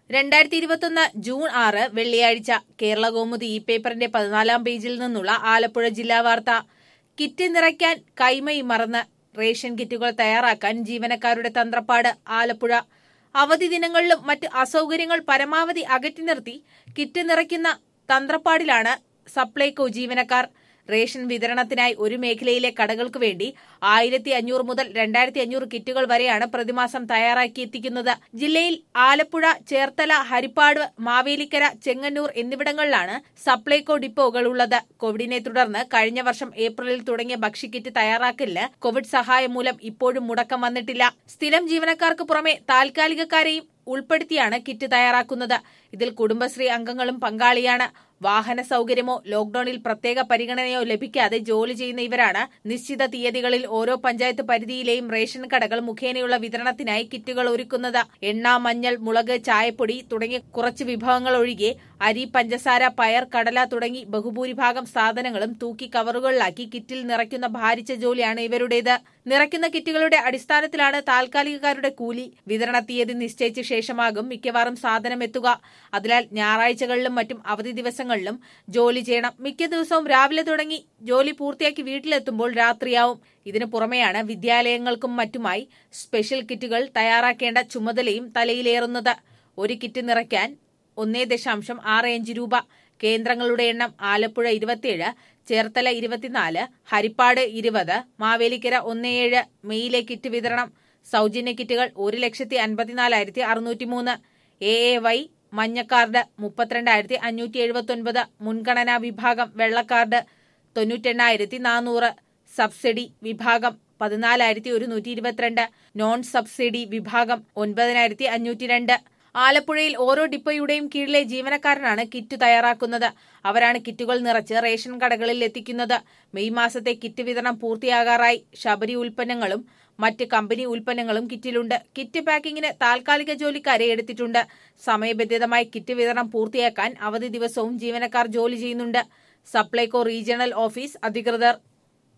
രണ്ടായിരത്തി ഇരുപത്തൊന്ന് ജൂൺ ആറ് വെള്ളിയാഴ്ച കേരള കൗമുദി ഇ പേപ്പറിന്റെ പതിനാലാം പേജിൽ നിന്നുള്ള ആലപ്പുഴ ജില്ലാ വാർത്ത കിറ്റ് നിറയ്ക്കാൻ കൈമൈ മറന്ന് റേഷൻ കിറ്റുകൾ തയ്യാറാക്കാൻ ജീവനക്കാരുടെ തന്ത്രപ്പാട് ആലപ്പുഴ അവധി ദിനങ്ങളിലും മറ്റ് അസൗകര്യങ്ങൾ പരമാവധി അകറ്റി നിർത്തി കിറ്റ് നിറയ്ക്കുന്ന തന്ത്രപ്പാടിലാണ് സപ്ലൈകോ ജീവനക്കാർ റേഷൻ വിതരണത്തിനായി ഒരു മേഖലയിലെ കടകൾക്ക് വേണ്ടി ആയിരത്തി അഞ്ഞൂറ് മുതൽ രണ്ടായിരത്തി അഞ്ഞൂറ് കിറ്റുകൾ വരെയാണ് പ്രതിമാസം തയ്യാറാക്കി എത്തിക്കുന്നത് ജില്ലയിൽ ആലപ്പുഴ ചേർത്തല ഹരിപ്പാട് മാവേലിക്കര ചെങ്ങന്നൂർ എന്നിവിടങ്ങളിലാണ് സപ്ലൈകോ ഡിപ്പോകൾ ഉള്ളത് കോവിഡിനെ തുടർന്ന് കഴിഞ്ഞ വർഷം ഏപ്രിലിൽ തുടങ്ങിയ ഭക്ഷ്യക്കിറ്റ് തയ്യാറാക്കലിന് കോവിഡ് സഹായം മൂലം ഇപ്പോഴും മുടക്കം വന്നിട്ടില്ല സ്ഥിരം ജീവനക്കാർക്ക് പുറമെ താൽക്കാലികക്കാരെയും ഉൾപ്പെടുത്തിയാണ് കിറ്റ് തയ്യാറാക്കുന്നത് ഇതിൽ കുടുംബശ്രീ അംഗങ്ങളും പങ്കാളിയാണ് വാഹന സൗകര്യമോ ലോക്ഡൌണിൽ പ്രത്യേക പരിഗണനയോ ലഭിക്കാതെ ജോലി ചെയ്യുന്ന ഇവരാണ് നിശ്ചിത തീയതികളിൽ ഓരോ പഞ്ചായത്ത് പരിധിയിലെയും റേഷൻ കടകൾ മുഖേനയുള്ള വിതരണത്തിനായി കിറ്റുകൾ ഒരുക്കുന്നത് എണ്ണ മഞ്ഞൾ മുളക് ചായപ്പൊടി തുടങ്ങിയ കുറച്ച് വിഭവങ്ങൾ ഒഴികെ അരി പഞ്ചസാര പയർ കടല തുടങ്ങി ബഹുഭൂരിഭാഗം സാധനങ്ങളും തൂക്കി കവറുകളിലാക്കി കിറ്റിൽ നിറയ്ക്കുന്ന ഭാരിച്ച ജോലിയാണ് ഇവരുടേത് നിറയ്ക്കുന്ന കിറ്റുകളുടെ അടിസ്ഥാനത്തിലാണ് താൽക്കാലികക്കാരുടെ കൂലി വിതരണ തീയതി നിശ്ചയിച്ച ശേഷമാകും മിക്കവാറും സാധനം എത്തുക അതിനാൽ ഞായറാഴ്ചകളിലും മറ്റും അവധി ദിവസങ്ങളിലും ജോലി ചെയ്യണം മിക്ക ദിവസവും രാവിലെ തുടങ്ങി ജോലി പൂർത്തിയാക്കി വീട്ടിലെത്തുമ്പോൾ രാത്രിയാവും ഇതിനു പുറമെയാണ് വിദ്യാലയങ്ങൾക്കും മറ്റുമായി സ്പെഷ്യൽ കിറ്റുകൾ തയ്യാറാക്കേണ്ട ചുമതലയും തലയിലേറുന്നത് ഒരു കിറ്റ് നിറയ്ക്കാൻ ഒന്നേ ദശാംശം ആറ് അഞ്ച് രൂപ കേന്ദ്രങ്ങളുടെ എണ്ണം ആലപ്പുഴ ഇരുപത്തിയേഴ് ചേർത്തല ഇരുപത്തിനാല് ഹരിപ്പാട് ഇരുപത് മാവേലിക്കര ഒന്നേഴ് മെയിലെ കിറ്റ് വിതരണം സൗജന്യ കിറ്റുകൾ ഒരു ലക്ഷത്തി അൻപത്തിനാലായിരത്തി അറുന്നൂറ്റി മൂന്ന് എ എ വൈ മഞ്ഞക്കാർഡ് മുപ്പത്തിരണ്ടായിരത്തി അഞ്ഞൂറ്റി എഴുപത്തി ഒൻപത് മുൻഗണനാ വിഭാഗം വെള്ളക്കാർഡ് തൊണ്ണൂറ്റെണ്ണായിരത്തി നാനൂറ് സബ്സിഡി വിഭാഗം പതിനാലായിരത്തി ഒരുന്നൂറ്റി ഇരുപത്തിരണ്ട് നോൺ സബ്സിഡി വിഭാഗം ഒൻപതിനായിരത്തി അഞ്ഞൂറ്റി രണ്ട് ആലപ്പുഴയിൽ ഓരോ ഡിപ്പോയുടെയും കീഴിലെ ജീവനക്കാരനാണ് കിറ്റ് തയ്യാറാക്കുന്നത് അവരാണ് കിറ്റുകൾ നിറച്ച് റേഷൻ കടകളിൽ എത്തിക്കുന്നത് മെയ് മാസത്തെ കിറ്റ് വിതരണം പൂർത്തിയാകാറായി ശബരി ഉൽപ്പന്നങ്ങളും മറ്റ് കമ്പനി ഉൽപ്പന്നങ്ങളും കിറ്റിലുണ്ട് കിറ്റ് പാക്കിങ്ങിന് താൽക്കാലിക ജോലിക്കാരെ എടുത്തിട്ടുണ്ട് സമയബന്ധിതമായി കിറ്റ് വിതരണം പൂർത്തിയാക്കാൻ അവധി ദിവസവും ജീവനക്കാർ ജോലി ചെയ്യുന്നുണ്ട് സപ്ലൈകോ റീജിയണൽ ഓഫീസ് അധികൃതർ